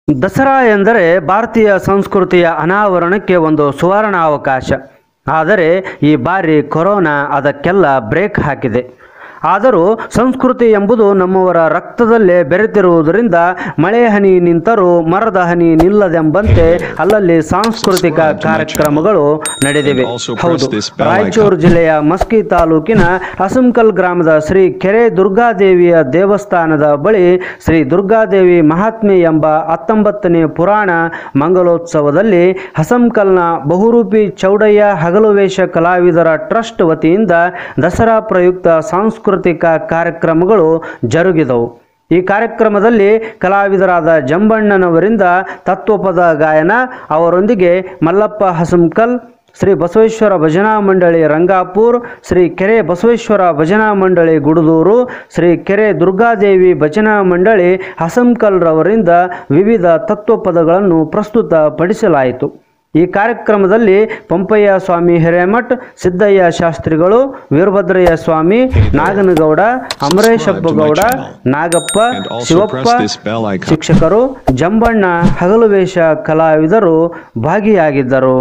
ದಸರಾ ಎಂದರೆ ಭಾರತೀಯ ಸಂಸ್ಕೃತಿಯ ಅನಾವರಣಕ್ಕೆ ಒಂದು ಸುವರ್ಣ ಅವಕಾಶ ಆದರೆ ಈ ಬಾರಿ ಕೊರೋನಾ ಅದಕ್ಕೆಲ್ಲ ಬ್ರೇಕ್ ಹಾಕಿದೆ ಆದರೂ ಸಂಸ್ಕೃತಿ ಎಂಬುದು ನಮ್ಮವರ ರಕ್ತದಲ್ಲೇ ಬೆರೆತಿರುವುದರಿಂದ ಮಳೆ ಹನಿ ನಿಂತರೂ ಮರದ ಹನಿ ನಿಲ್ಲದೆಂಬಂತೆ ಅಲ್ಲಲ್ಲಿ ಸಾಂಸ್ಕೃತಿಕ ಕಾರ್ಯಕ್ರಮಗಳು ನಡೆದಿವೆ ಹೌದು ರಾಯಚೂರು ಜಿಲ್ಲೆಯ ಮಸ್ಕಿ ತಾಲೂಕಿನ ಅಸಂಕಲ್ ಗ್ರಾಮದ ಶ್ರೀ ಕೆರೆ ದುರ್ಗಾದೇವಿಯ ದೇವಸ್ಥಾನದ ಬಳಿ ಶ್ರೀ ದುರ್ಗಾದೇವಿ ಮಹಾತ್ಮೆ ಎಂಬ ಹತ್ತೊಂಬತ್ತನೇ ಪುರಾಣ ಮಂಗಲೋತ್ಸವದಲ್ಲಿ ಹಸಂಕಲ್ನ ಬಹುರೂಪಿ ಚೌಡಯ್ಯ ಹಗಲುವೇಷ ಕಲಾವಿದರ ಟ್ರಸ್ಟ್ ವತಿಯಿಂದ ದಸರಾ ಪ್ರಯುಕ್ತ ಸಾಂಸ್ಕೃತಿಕ ಕಾರ್ಯಕ್ರಮಗಳು ಜರುಗಿದವು ಈ ಕಾರ್ಯಕ್ರಮದಲ್ಲಿ ಕಲಾವಿದರಾದ ಜಂಬಣ್ಣನವರಿಂದ ತತ್ವಪದ ಗಾಯನ ಅವರೊಂದಿಗೆ ಮಲ್ಲಪ್ಪ ಹಸಂಕಲ್ ಶ್ರೀ ಬಸವೇಶ್ವರ ಭಜನಾ ಮಂಡಳಿ ರಂಗಾಪುರ್ ಶ್ರೀ ಕೆರೆ ಬಸವೇಶ್ವರ ಭಜನಾ ಮಂಡಳಿ ಗುಡದೂರು ಶ್ರೀ ಕೆರೆ ದುರ್ಗಾದೇವಿ ಭಜನಾ ಮಂಡಳಿ ಹಸಂಕಲ್ರವರಿಂದ ವಿವಿಧ ತತ್ವಪದಗಳನ್ನು ಪ್ರಸ್ತುತಪಡಿಸಲಾಯಿತು ಈ ಕಾರ್ಯಕ್ರಮದಲ್ಲಿ ಪಂಪಯ್ಯ ಸ್ವಾಮಿ ಹಿರೇಮಠ್ ಸಿದ್ದಯ್ಯ ಶಾಸ್ತ್ರಿಗಳು ವೀರಭದ್ರಯ್ಯ ಸ್ವಾಮಿ ನಾಗನಗೌಡ ಅಮರೇಶಪ್ಪ ಗೌಡ ನಾಗಪ್ಪ ಶಿವಪ್ಪ ಶಿಕ್ಷಕರು ಜಂಬಣ್ಣ ಹಗಲುವೇಷ ಕಲಾವಿದರು ಭಾಗಿಯಾಗಿದ್ದರು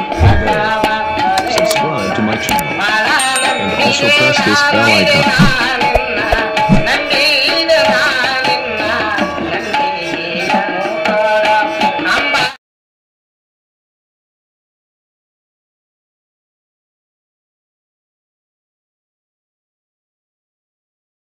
Subscribe to my channel and also press this bell icon.